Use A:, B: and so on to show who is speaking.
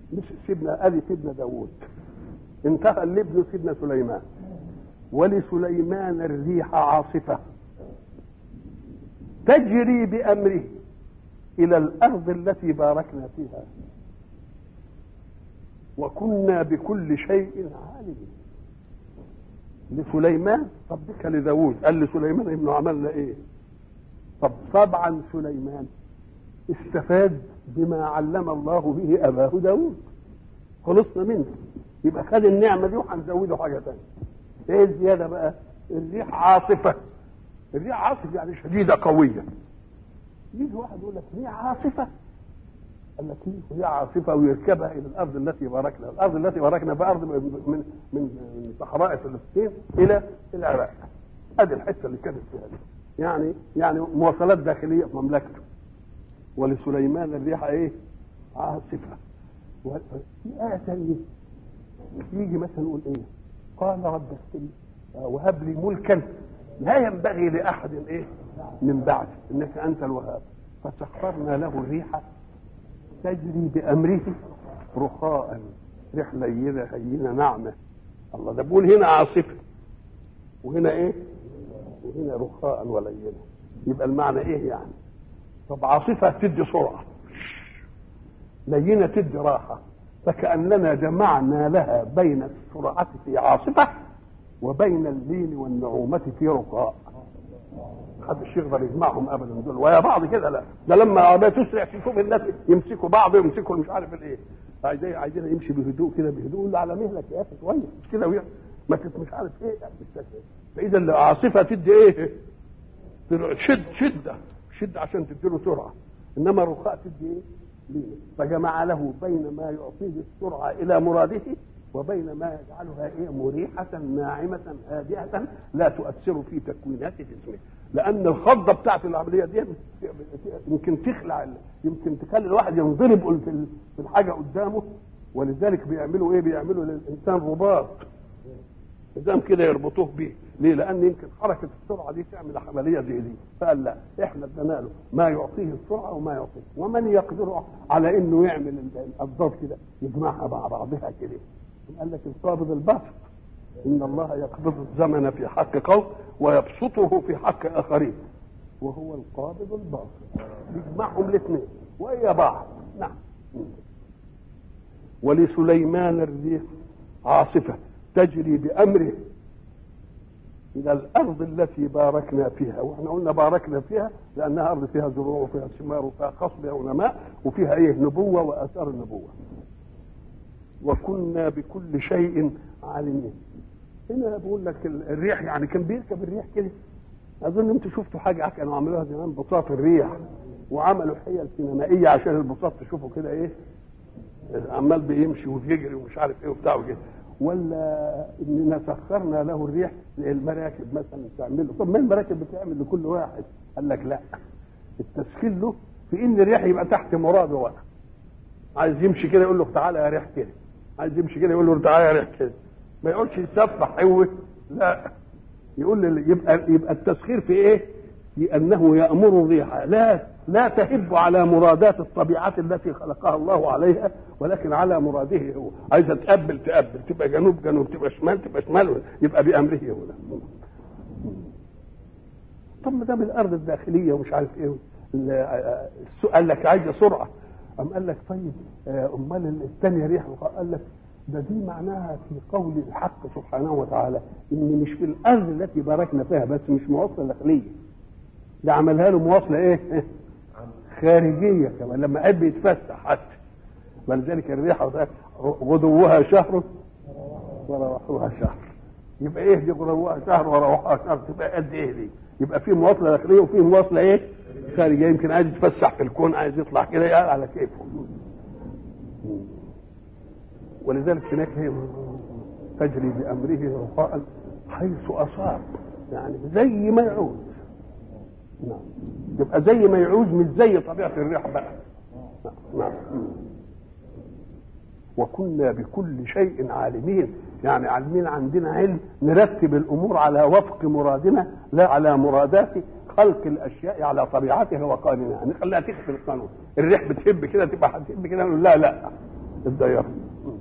A: مش سيدنا ادي سيدنا داوود انتهى لابن سيدنا سليمان ولسليمان الريح عاصفه تجري بامره الى الارض التي باركنا فيها وكنا بكل شيء عالمين لسليمان طب بك لداود قال لسليمان ابنه عملنا ايه طب طبعا سليمان استفاد بما علم الله به اباه داود خلصنا منه يبقى خد النعمه دي وهنزوده حاجه ثانيه ايه الزياده بقى الريح عاصفه الريح عاصفه يعني شديده قويه يجي واحد يقول لك ريح عاصفه قال لك ليه ريح عاصفه ويركبها الى الارض التي باركنا الارض التي باركنا بارض من من من, من صحراء فلسطين الى العراق ادي الحته اللي كانت فيها دي يعني يعني مواصلات داخليه في مملكته ولسليمان الريح ايه عاصفه وفي آية ثانية يجي مثلا يقول ايه قال رب اغفر وهب لي ملكا لا ينبغي لاحد ايه من بعد انك انت الوهاب فسخرنا له الريح تجري بامره رخاء ريح لينه هينه ناعمه الله ده بيقول هنا عاصفه وهنا ايه وهنا رخاء ولينه يبقى المعنى ايه يعني طب عاصفه تدي سرعه لينه تدي راحه فكاننا جمعنا لها بين السرعه في عاصفه وبين اللين والنعومه في رخاء محدش يقدر يجمعهم ابدا دول ويا بعض كده لا ده لما العربيه تسرع تشوف الناس يمسكوا بعض ويمسكوا مش عارف الايه عايزين عايزين يمشي بهدوء كده بهدوء يقول له على مهلك يا اخي كويس مش كده ويعمل ما تت- مش عارف ايه بالشكل فاذا العاصفه تدي ايه؟ تدي شد شده شده عشان تدي له سرعه انما الرخاء تدي ايه؟ لينه فجمع له بين ما يعطيه السرعه الى مراده وبين ما يجعلها ايه مريحه ناعمه هادئه لا تؤثر في تكوينات جسمه لان الخضه بتاعت العمليه دي يمكن تخلع يمكن تخلي الواحد ينضرب في في الحاجه قدامه ولذلك بيعملوا ايه بيعملوا للانسان رباط نظام كده يربطوه بيه ليه لان يمكن حركه السرعه دي تعمل عمليه زي دي فقال لا احنا ادينا له ما يعطيه السرعه وما يعطيه ومن يقدر على انه يعمل الضغط كده يجمعها مع بعضها كده قال لك القابض البسط ان الله يقبض الزمن في حق قوم ويبسطه في حق اخرين وهو القابض الباسط يجمعهم الاثنين وهي بعض نعم ولسليمان الريح عاصفه تجري بامره الى الارض التي باركنا فيها واحنا قلنا باركنا فيها لانها ارض فيها زروع وفيها ثمار وفيها خصب ونماء وفيها ايه نبوه واثار النبوه وكنا بكل شيء عالمين هنا بقول لك الريح يعني كان بيركب الريح كده اظن انتوا شفتوا حاجه كانوا عملوها زمان بساط الريح وعملوا حيل سينمائيه عشان البساط تشوفوا كده ايه عمال بيمشي وبيجري ومش عارف ايه وبتاع وكده ولا اننا سخرنا له الريح المراكب مثلا تعمله طب ما المراكب بتعمل لكل واحد قال لك لا التسخير له في ان الريح يبقى تحت مراده بقى عايز يمشي كده يقول له تعالى يا ريح كده عايز يمشي كده يقول له تعالى يا ريح كده ما يقولش يسفح هو لا يقول لي يبقى يبقى التسخير في ايه؟ في انه يامر الريح لا لا تهب على مرادات الطبيعات التي خلقها الله عليها ولكن على مراده هو عايزه تقبل تقبل تبقى جنوب جنوب تبقى شمال تبقى شمال يبقى بامره هو طب ما دام الارض الداخليه ومش عارف ايه قال لك عايزه سرعه أم قال لك طيب امال الثانيه ريح قال لك ده دي معناها في قول الحق سبحانه وتعالى ان مش في الارض التي باركنا فيها بس مش مواصله داخليه ده عملها له مواصله ايه خارجيه كمان لما قال بيتفسح حتى ولذلك الريح غدوها شهر وروحوها شهر يبقى ايه دي غدوها شهر وروحوها شهر تبقى قد ايه دي يبقى في مواصله داخليه وفي مواصله ايه خارجيه يمكن عايز يتفسح في الكون عايز يطلع كده يعني على كيفه ولذلك هناك هي تجري بامره رخاء حيث اصاب يعني زي ما يعوز نعم يبقى زي ما يعوز مش زي طبيعه الريح بقى نعم وكنا بكل شيء عالمين يعني عالمين عندنا علم نرتب الامور على وفق مرادنا لا على مرادات خلق الاشياء على طبيعتها وقانونها نخليها تخفي القانون الريح بتهب كده تبقى هتهب كده لا لا الدائرة